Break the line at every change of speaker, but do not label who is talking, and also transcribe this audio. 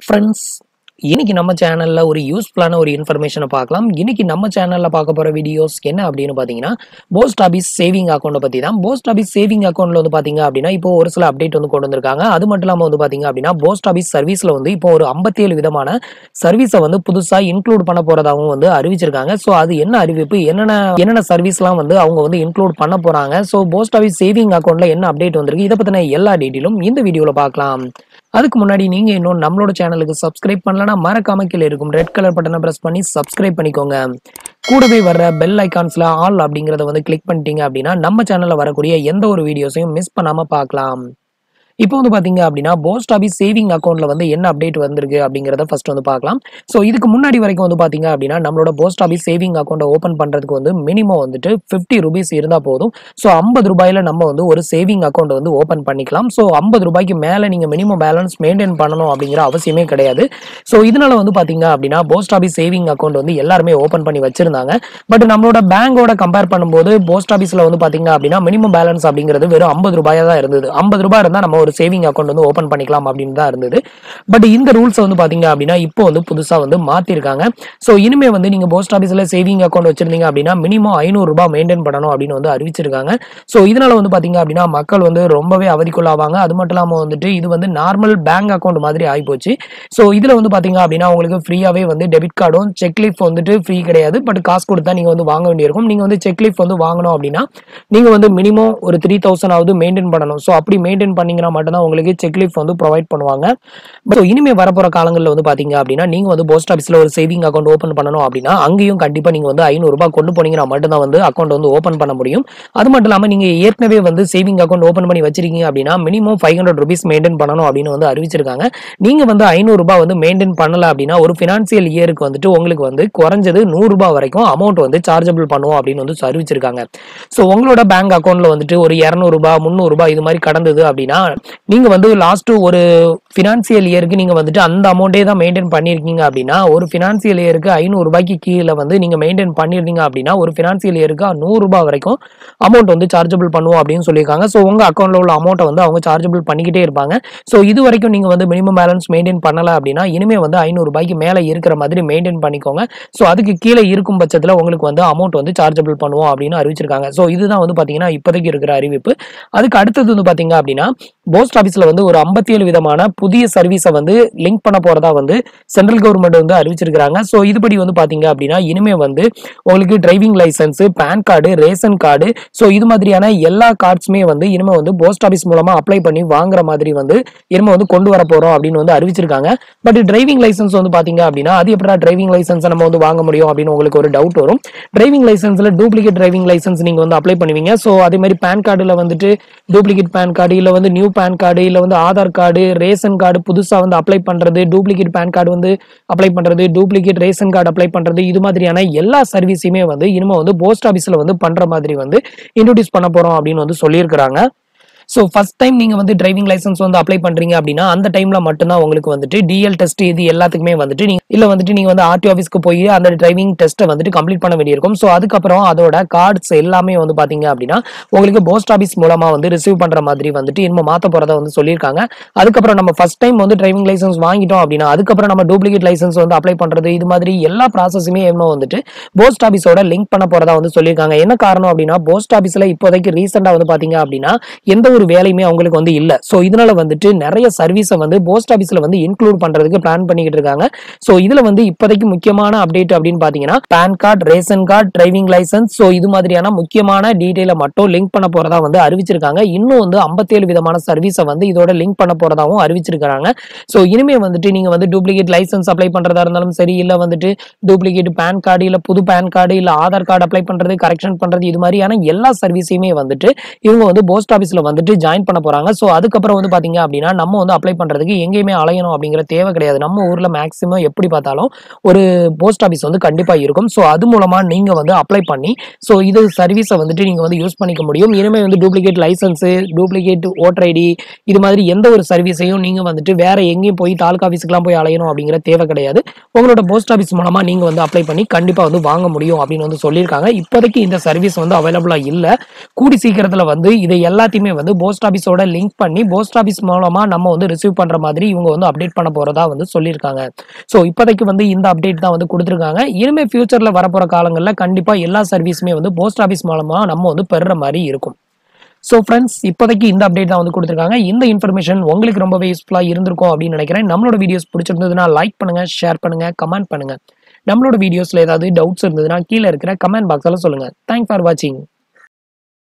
friends இன்னைக்கு நம்ம சேனல்ல ஒரு யூஸ்ஃபுல்லான ஒரு இன்ஃபர்மேஷனை பார்க்கலாம் இன்னைக்கு நம்ம சேனல்ல பார்க்க போற வீடியோஸ் என்ன அப்படின்னு பார்த்தீங்கன்னா போஸ்ட் ஆபீஸ் சேவிங் அக்கௌண்ட்டை பத்தி தான் போஸ்ட் ஆபீஸ் சேவிங் அக்கௌண்ட்ல வந்து பாத்தீங்க அப்படின்னா இப்போ ஒரு சில அப்டேட் வந்து கொண்டு வந்திருக்காங்க அது மட்டும் இல்லாம வந்து பாத்தீங்க அப்படின்னா போஸ்ட் ஆபீஸ் சர்வீஸ்ல வந்து இப்போ ஒரு 57 விதமான சர்வீஸை வந்து புதுசா இன்க்ளூட் பண்ண போறதாகவும் வந்து அறிவிச்சிருக்காங்க ஸோ அது என்ன அறிவிப்பு என்னென்ன என்னென்ன சர்வீஸ்லாம் வந்து அவங்க வந்து இன்க்ளூட் பண்ண போறாங்க ஸோ போஸ்ட் ஆபீஸ் சேவிங் அக்கௌண்ட்ல என்ன அப்டேட் வந்திருக்கு இதை பத்தின எல்லா டீட்டெயிலும் இந்த வீடியோல பார்க்கலாம் அதுக்கு முன்னாடி நீங்க இன்னும் நம்மளோட சேனலுக்கு சப்ஸ்கிரைப் பண்ணலனா மறக்காம கீழே இருக்கும் ரெட் கலர் பட்டனை பிரஸ் பண்ணி சப்ஸ்கிரைப் பண்ணிக்கோங்க கூடவே வர்ற பெல் ஐகான்ஸ்ல ஆல் அப்படிங்கறத வந்து கிளிக் பண்ணிட்டீங்க அப்படின்னா நம்ம சேனல்ல வரக்கூடிய எந்த ஒரு வீடியோஸையும் மிஸ் பண்ணாம பார்க்கலாம் இப்போ வந்து பாத்தீங்க அப்படின்னா போஸ்ட் ஆபீஸ் சேவிங் அக்கௌண்ட்ல வந்து என்ன அப்டேட் வந்திருக்கு அப்படிங்கறத ஃபர்ஸ்ட் வந்து பார்க்கலாம் ஸோ இதுக்கு முன்னாடி வரைக்கும் வந்து பாத்தீங்க அப்படின்னா நம்மளோட போஸ்ட் ஆபீஸ் சேவிங் அக்கௌண்ட்டை ஓப்பன் பண்றதுக்கு வந்து மினிமம் வந்துட்டு ஃபிஃப்டி ருபீஸ் இருந்தா போதும் ஸோ ஐம்பது ரூபாயில நம்ம வந்து ஒரு சேவிங் அக்கௌண்ட் வந்து ஓப்பன் பண்ணிக்கலாம் ஸோ ஐம்பது ரூபாய்க்கு மேல நீங்க மினிமம் பேலன்ஸ் மெயின்டைன் பண்ணணும் அப்படிங்கிற அவசியமே கிடையாது ஸோ இதனால வந்து பாத்தீங்க அப்படின்னா போஸ்ட் ஆபீஸ் சேவிங் அக்கௌண்ட் வந்து எல்லாருமே ஓப்பன் பண்ணி வச்சிருந்தாங்க பட் நம்மளோட பேங்கோட கம்பேர் பண்ணும்போது போஸ்ட் ஆபீஸ்ல வந்து பாத்தீங்க அப்படின்னா மினிமம் பேலன்ஸ் அப்படிங்கிறது வெறும் ஐம்பது ரூபாயா தான் இருந்தது ஐம்பது ரூபாய் இருந்தா நம்ம ஒரு சேவிங் அக்கௌண்ட் வந்து ஓப்பன் பண்ணிக்கலாம் அப்படின்னு தான் இருந்தது பட் இந்த ரூல்ஸ் வந்து பாத்தீங்க அப்படின்னா இப்போ வந்து புதுசா வந்து மாத்திருக்காங்க ஸோ இனிமே வந்து நீங்க போஸ்ட் ஆபீஸ்ல சேவிங் அக்கௌண்ட் வச்சிருந்தீங்க அப்படின்னா மினிமம் ஐநூறு ரூபாய் மெயின்டைன் பண்ணணும் அப்படின்னு வந்து அறிவிச்சிருக்காங்க ஸோ இதனால வந்து பாத்தீங்க அப்படின்னா மக்கள் வந்து ரொம்பவே அவதிக்குள்ளாவாங்க அது மட்டும் இல்லாம வந்துட்டு இது வந்து நார்மல் பேங்க் அக்கௌண்ட் மாதிரி ஆயிப்போச்சு ஸோ இதுல வந்து பாத்தீங்க அப்படின்னா உங்களுக்கு ஃப்ரீயாவே வந்து டெபிட் கார்டும் செக் லீஃப் வந்துட்டு ஃப்ரீ கிடையாது பட் காசு கொடுத்தா நீங்க வந்து வாங்க வேண்டியிருக்கும் நீங்க வந்து செக் லீஃப் வந்து வாங்கணும் அப்படின்னா நீங்க வந்து மினிமம் ஒரு த்ரீ தௌசண்ட் ஆவது மெயின்டைன் பண்ணணும் ஸோ அப்படி மெயின்டைன் பண்ணீங்கன்னா மட்டும்தான் உங்களுக்கு செக் லீஃப் வந்து ப்ரொவைட் பண்ணுவாங்க ஸோ இனிமே வரப்போற காலங்களில் வந்து பாத்தீங்க அப்படின்னா நீங்க வந்து போஸ்ட் ஆஃபீஸ்ல ஒரு சேவிங் அக்கௌண்ட் ஓப்பன் பண்ணணும் அப்படின்னா அங்கேயும் கண்டிப்பா நீங்க வந்து ஐநூறு ரூபாய் கொண்டு போனீங்கன்னா மட்டும்தான் வந்து அக்கௌண்ட் வந்து ஓப்பன் பண்ண முடியும் அது மட்டும் இல்லாம நீங்க ஏற்கனவே வந்து சேவிங் அக்கௌண்ட் ஓப்பன் பண்ணி வச்சிருக்கீங்க அப்படின்னா minimum five hundred rupees maintain பண்ணணும் அப்படின்னு வந்து அறிவிச்சிருக்காங்க நீங்க வந்து ஐநூறு ரூபாய் வந்து மெயின்டைன் பண்ணல அப்படின்னா ஒரு ஃபினான்சியல் இயருக்கு வந்துட்டு உங்களுக்கு வந்து குறைஞ்சது நூறு ரூபாய் வரைக்கும் அமௌண்ட் வந்து சார்ஜபிள் பண்ணுவோம் அப்படின்னு வந்து அறிவிச்சிருக்காங்க ஸோ உங்களோட பேங்க் அக்கௌண்ட்ல வந்துட்டு ஒரு இரநூறு ரூபாய் முந்நூறு ரூபாய் இது மாதிரி கடந்தது அப்படின்னா நீங்க வந்து லாஸ்ட் ஒரு ஃபினான்சியல் இயருக்கு நீங்க வந்துட்டு அந்த அமௌண்ட்டே தான் மெயின்டைன் பண்ணிருக்கீங்க அப்படின்னா ஒரு ஃபினான்சியல் இயருக்கு ஐநூறு ரூபாய்க்கு கீழே வந்து நீங்க மெயின்டைன் பண்ணிருந்தீங்க அப்படின்னா ஒரு ஃபினான்சியல் இயருக்கு நூறு ரூபாய் வரைக்கும் அமௌண்ட் வந்து சார்ஜபிள் பண்ணுவோம் அப்படின்னு சொல்லியிருக்காங்க ஸோ உங்க அக்கௌண்ட்ல உள்ள அமௌண்ட்டை வந்து அவங்க சார்ஜபிள் பண்ணிக்கிட்டே இருப்பாங்க ஸோ இது வரைக்கும் நீங்க வந்து மினிமம் பேலன்ஸ் மெயின்டைன் பண்ணல அப்படின்னா இனிமே வந்து ஐநூறு ரூபாய்க்கு மேலே இருக்கிற மாதிரி மெயின்டைன் பண்ணிக்கோங்க ஸோ அதுக்கு கீழே இருக்கும் பட்சத்தில் உங்களுக்கு வந்து அமௌண்ட் வந்து சார்ஜபிள் பண்ணுவோம் அப்படின்னு அறிவிச்சிருக்காங்க ஸோ இதுதான் வந்து பாத்தீங்கன்னா இப்போதைக்கு இருக்கிற அறிவிப்பு அதுக்கு அடுத்தது வந்து பாத்தீங்க அப்படின்னா போஸ்ட் ஆஃபீஸ்ல வந்து ஒரு ஐம்பத்தி ஏழு விதமான புதிய சர்வீஸை வந்து லிங்க் பண்ண போறதா வந்து சென்ட்ரல் கவர்மெண்ட் வந்து அறிவிச்சிருக்காங்க ஸோ இதுபடி வந்து பாத்தீங்க அப்படின்னா இனிமே வந்து உங்களுக்கு driving licence PAN card ration card so இது மாதிரியான எல்லா கார்ட்ஸுமே வந்து இனிமே வந்து போஸ்ட் ஆஃபீஸ் மூலமா அப்ளை பண்ணி வாங்குற மாதிரி வந்து இனிமே வந்து கொண்டு வர போறோம் அப்படின்னு வந்து அறிவிச்சிருக்காங்க பட் டிரைவிங் லைசன்ஸ் வந்து பாத்தீங்க அப்படின்னா அது எப்படா டிரைவிங் லைசன்ஸ் நம்ம வந்து வாங்க முடியும் அப்படின்னு உங்களுக்கு ஒரு டவுட் வரும் டிரைவிங் லைசன்ஸ்ல டூப்ளிகேட் டிரைவிங் லைசன்ஸ் நீங்க வந்து அப்ளை பண்ணுவீங்க ஸோ அதே மாதிரி பேன் கார்டுல வந்துட்டு டூப்ளிகேட் பேன் கார்டு இல்ல வந்து நியூ பேன் கார்டு இல்ல வந்து ஆதார் கார்டு ரேஷன் கார்டு புதுசா வந்து அப்ளை பண்றது டூப்ளிகேட் பேன் கார்டு வந்து அப்ளை பண்றது டூப்ளிகேட் ரேஷன் கார்டு அப்ளை பண்றது இது மாதிரியான எல்லா சர்வீஸுமே வந்து இனிமே வந்து போஸ்ட் ஆபீஸ்ல வந்து பண்ற மாதிரி வந்து இன்ட்ரோடியூஸ் பண்ண போறோம் அப்படின்னு வந்து சொல்லியிருக்கிறாங்க ஸோ ஃபர்ஸ்ட் டைம் நீங்க வந்து டிரைவிங் லைசன்ஸ் வந்து அப்ளை பண்றீங்க அப்படின்னா அந்த டைம்ல மட்டும்தான் உங்களுக்கு வந்துட்டு டிஎல் டெஸ்ட் இது எல்லாத்துக்குமே வந்துட்டு நீங்க இல்ல வந்துட்டு நீங்க வந்து ஆர்டி ஆஃபீஸ்க்கு போய் அந்த டிரைவிங் டெஸ்ட்டை வந்துட்டு கம்ப்ளீட் பண்ண வேண்டியிருக்கும் ஸோ அதுக்கப்புறம் அதோட கார்ட்ஸ் எல்லாமே வந்து பாத்தீங்க அப்படின்னா உங்களுக்கு போஸ்ட் ஆஃபீஸ் மூலமா வந்து ரிசீவ் பண்ற மாதிரி வந்துட்டு இனிமே மாத்த போறதா வந்து சொல்லியிருக்காங்க அதுக்கப்புறம் நம்ம ஃபர்ஸ்ட் டைம் வந்து டிரைவிங் லைசன்ஸ் வாங்கிட்டோம் அப்படின்னா அதுக்கப்புறம் நம்ம டூப்ளிகேட் லைசன்ஸ் வந்து அப்ளை பண்றது இது மாதிரி எல்லா ப்ராசஸுமே என்ன வந்துட்டு போஸ்ட் ஆஃபீஸோட லிங்க் பண்ண போறதா வந்து சொல்லியிருக்காங்க என்ன காரணம் அப்படின்னா போஸ்ட் ஆஃபீஸ்ல இப்போதைக்கு ரீசெண்டா வந்து பாத்தீங்க அப்படின்னா எந்த ஒரு வேலையுமே அவங்களுக்கு வந்து இல்ல சோ இதனால வந்துட்டு நிறைய சர்வீஸை வந்து போஸ்ட் ஆபீஸ்ல வந்து இன்க்ளூட் பண்றதுக்கு பிளான் பண்ணிக்கிட்டு இருக்காங்க சோ இதுல வந்து இப்போதைக்கு முக்கியமான அப்டேட் அப்படின்னு பாத்தீங்கன்னா PAN card ration card driving licence so இது மாதிரியான முக்கியமான டீடைல மட்டும் லிங்க் பண்ண போறதா வந்து அறிவிச்சிருக்காங்க இன்னும் வந்து 57 விதமான சர்வீஸை வந்து இதோட லிங்க் பண்ண போறதாவும் அறிவிச்சிருக்காங்க சோ இனிமே வந்துட்டு நீங்க வந்து டூப்ளிகேட் லைசன்ஸ் அப்ளை பண்றதா இருந்தாலும் சரி இல்ல வந்துட்டு டூப்ளிகேட் பேன் கார்டு இல்ல புது பேன் கார்டு இல்ல ஆதார் கார்டு அப்ளை பண்றது கரெக்ஷன் பண்றது இது மாதிரியான எல்லா சர்வீஸையுமே வந்துட்டு இவங்க வந்து போஸ்ட் ஆபீஸ்ல வந்துட்டு ஜாயின் பண்ண போறாங்க ஸோ அதுக்கப்புறம் வந்து பாத்தீங்க அப்படின்னா நம்ம வந்து அப்ளை பண்றதுக்கு எங்கேயுமே அலையணும் அப்படிங்கிற தேவை கிடையாது நம்ம ஊர்ல மேக்ஸிமம் எப்படி பார்த்தாலும் ஒரு போஸ்ட் ஆபீஸ் வந்து கண்டிப்பா இருக்கும் ஸோ அது மூலமா நீங்க வந்து அப்ளை பண்ணி ஸோ இது சர்வீஸை வந்துட்டு நீங்க வந்து யூஸ் பண்ணிக்க முடியும் இனிமே வந்து duplicate licence duplicate voter ID இது மாதிரி எந்த ஒரு சர்வீஸையும் நீங்க வந்துட்டு வேற எங்கேயும் போய் தாலுகா ஆஃபீஸுக்குலாம் போய் அலையணும் அப்படிங்கிற தேவை கிடையாது உங்களோட போஸ்ட் ஆஃபீஸ் மூலமா நீங்க வந்து அப்ளை பண்ணி கண்டிப்பா வந்து வாங்க முடியும் அப்படின்னு வந்து சொல்லியிருக்காங்க இப்போதைக்கு இந்த சர்வீஸ் வந்து அவைலபிளா இல்ல கூடி சீக்கிரத்துல வந்து இதை எல்லாத்தையுமே வந்து வந்து போஸ்ட் ஆஃபீஸோட லிங்க் பண்ணி போஸ்ட் ஆஃபீஸ் மூலமா நம்ம வந்து ரிசீவ் பண்ற மாதிரி இவங்க வந்து அப்டேட் பண்ண போறதா வந்து சொல்லியிருக்காங்க ஸோ இப்போதைக்கு வந்து இந்த அப்டேட் தான் வந்து கொடுத்துருக்காங்க இனிமே ஃபியூச்சர்ல வரப்போற காலங்களில் கண்டிப்பா எல்லா சர்வீஸுமே வந்து போஸ்ட் ஆஃபீஸ் மூலமா நம்ம வந்து பெறுற மாதிரி இருக்கும் ஸோ ஃப்ரெண்ட்ஸ் இப்போதைக்கு இந்த அப்டேட் தான் வந்து கொடுத்துருக்காங்க இந்த இன்ஃபர்மேஷன் உங்களுக்கு ரொம்பவே யூஸ்ஃபுல்லாக இருந்திருக்கும் அப்படின்னு நினைக்கிறேன் நம்மளோட வீடியோஸ் பிடிச்சிருந்ததுன்னா லைக் பண்ணுங்க ஷேர் பண்ணுங்க கமெண்ட் பண்ணுங்க நம்மளோட வீடியோஸ்ல ஏதாவது டவுட்ஸ் இருந்ததுன்னா கீழே இருக்கிற கமெண்ட் பாக்ஸில் சொல்லுங்க தேங்க்ஸ் ஃபார் வாட்சிங்